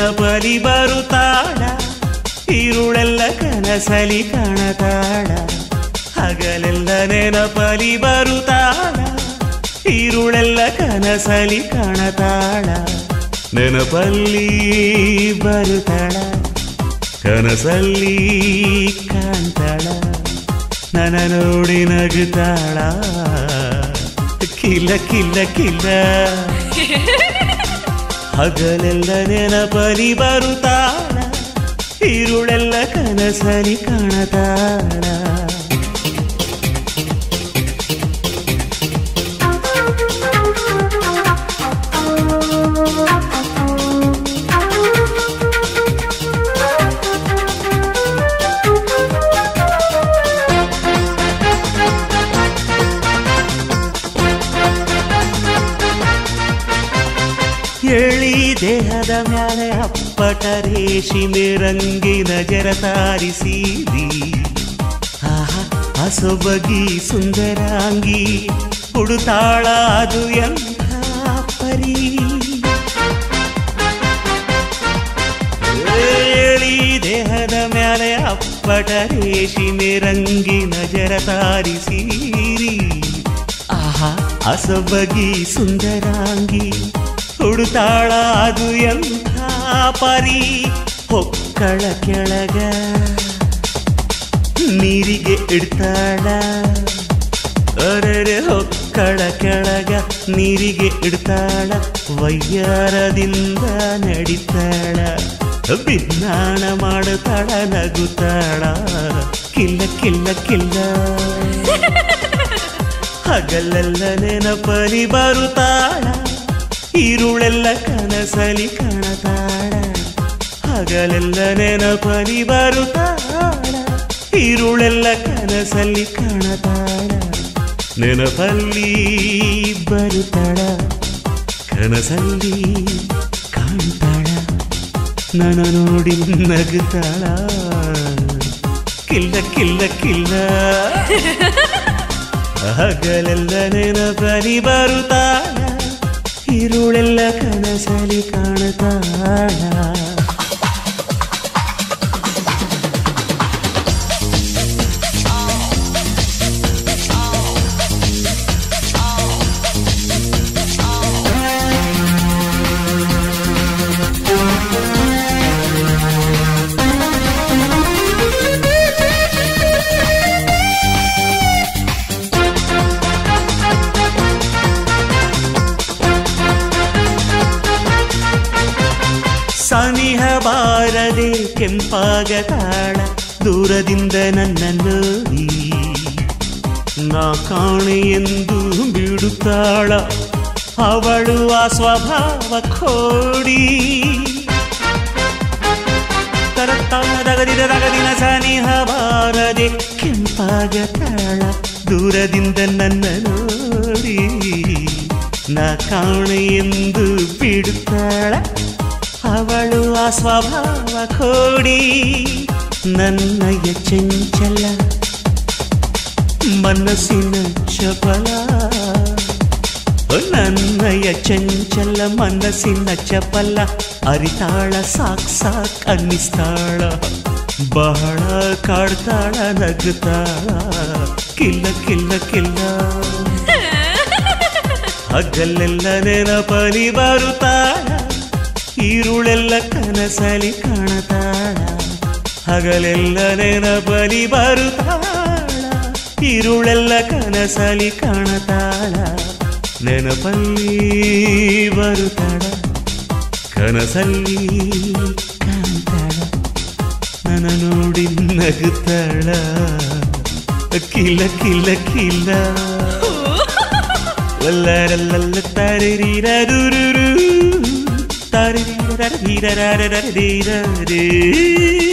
ನೆನಪಲಿ ಬರುತ್ತಾಳ ಈರುಳೆಲ್ಲ ಕನಸಲಿ ಕಾಣತಾಳ ಹಗಲೆಲ್ಲ ನೆನಪಲಿ ಬರುತ್ತಾಳ ಈರುಳೆಲ್ಲ ಕನಸಲಿ ಕಾಣತಾಳ ನೆನಪಲ್ಲಿ ಬರುತ್ತಾಳ ಕನಸಲ್ಲಿ ಕಾಣ್ತಾಳ ನನ್ನ ನೋಡಿ ನಗುತ್ತಾಳ ಕಿಲ್ಲ ಕಿಲ್ಲ ಕಿಲ್ಲ ಹಗಲೆಲ್ಲ ನೆನಪಲಿ ಬರುತ್ತಾಳ ಈರುಳೆಲ್ಲ ಕನಸಲಿ ಕಾಣತಾಳ ಎಳಿ ದೇಹದ ಮ್ಯಾಲೆ ಅಪ್ಪಟ ರೇಷಿಮೆ ರಂಗಿನ ಜರತಾರಿಸಿದಿ ಆಹಾ ಅಸೊಬಗಿ ಸುಂದರಾಂಗಿ ಉಡುತ್ತಾಳ ಅದು ಎಂಥ ಪರಿ ಏಳಿ ದೇಹದ ಮ್ಯಾಲೆ ಅಪ್ಪಟ ರೇಷಿಮೆ ರಂಗಿನ ಜರತಾರಿಸಿರಿ ಆಹಾ ಅಸೊಬಗಿ ಸುಂದರಾಂಗಿ ಹುಡುತಾಳ ಅದು ಎಂಥ ಪರಿ ಹೊಕ್ಕಳ ಕೆಳಗ ನೀರಿಗೆ ಇಡ್ತಾಳ ಅರೆರೆ ಹೊಕ್ಕಳ ಕೆಳಗ ನೀರಿಗೆ ಇಡ್ತಾಳ ವಯ್ಯಾರದಿಂದ ನಡಿತಾಳ ಬಿಜ್ಞಾನ ಮಾಡುತ್ತಾಳ ನಗುತ್ತಾಳ ಕಿಲ್ಲ ಕಿಲ್ಲ ಕಿಲ್ಲ ಹಗಲೆಲ್ಲ ನೆನಪಲಿ ಬರುತ್ತಾಳ ಈರುಳೆಲ್ಲ ಕನಸಲಿ ಕಾಣತಾಳ ಹಗಲೆಲ್ಲ ನೆನಪಲಿ ಬರುತ್ತಾಳ ಈರುಳೆಲ್ಲ ಕನಸಲ್ಲಿ ಕಾಣತಾಳ ನೆನಪಲ್ಲಿ ಬರುತ್ತಾಳ ಕನಸಲ್ಲಿ ಕಾಣ್ತಾಳ ನನ್ನ ನೋಡಿ ನಗುತ್ತಾಳ ಕಿಲ್ಲ ಕಿಲ್ಲ ಕಿಲ್ಲ ಹಗಲೆಲ್ಲ ನೆನಪಲಿ ಬರುತ್ತಾಳ ഇരുളെല്ല കനസലി കാണുതാള ಸನಿಹ ಬಾರದೆ ಕೆಂಪಾಗತಾಳ ದೂರದಿಂದ ನನ್ನ ನೋಡಿ ನಾ ಕಾಣೆ ಎಂದು ಬಿಡುತ್ತಾಳ ಅವಳು ಆ ಸ್ವಭಾವ ಕೋಡಿ ತರತಾನದಗದಿನ ರಗದಿನ ಸನಿಹ ಬಾರದೆ ಕೆಂಪಾಗತಾಳ ದೂರದಿಂದ ನನ್ನ ನೋಡಿ ನಾ ಕಾಣೆ ಎಂದು ಬಿಡುತ್ತಾಳ ಅವಳು ಆ ಸ್ವಭಾವ ಕೋಡಿ ನನ್ನಯ ಚಂಚಲ ಮನಸ್ಸಿನ ಚಪಲ ನನ್ನಯ ಚಂಚಲ ಮನಸ್ಸಿನ ಚಪಲ ಅರಿತಾಳ ಸಾಕ್ ಸಾಕ್ ಅನ್ನಿಸ್ತಾಳ ಬಹಳ ಕಾಡ್ತಾಳ ನಗುತ್ತಾಳ ಕಿಲ್ಲ ಕಿಲ್ಲ ಕಿಲ್ಲ ಹಗಲೆಲ್ಲ ನೆನಪಲಿ ಬರುತ್ತಾಳ ಈರುಳೆಲ್ಲ ಕನಸಲಿ ಕಾಣತಾಳ ಹಗಲೆಲ್ಲ ನೆನಪಲಿ ಬರುತ್ತಾಳ ಈರುಳೆಲ್ಲ ಕನಸಲಿ ಕಾಣತಾಳ ನೆನಪಲ್ಲಿ ಬರುತ್ತಾಳ ಕನಸಲ್ಲಿ ಕಾಣ್ತಾಳ ನನ್ನ ನೋಡಿ ನಗುತ್ತಾಳ ಕಿಲ್ಲ ಕಿಲ್ಲ ಕಿಲ್ಲ ಲಲ್ಲರಲ್ಲಲ್ಲ ತರಿರಿರದುರುರು ತರಿರಿರರಿರರರಿರರೇ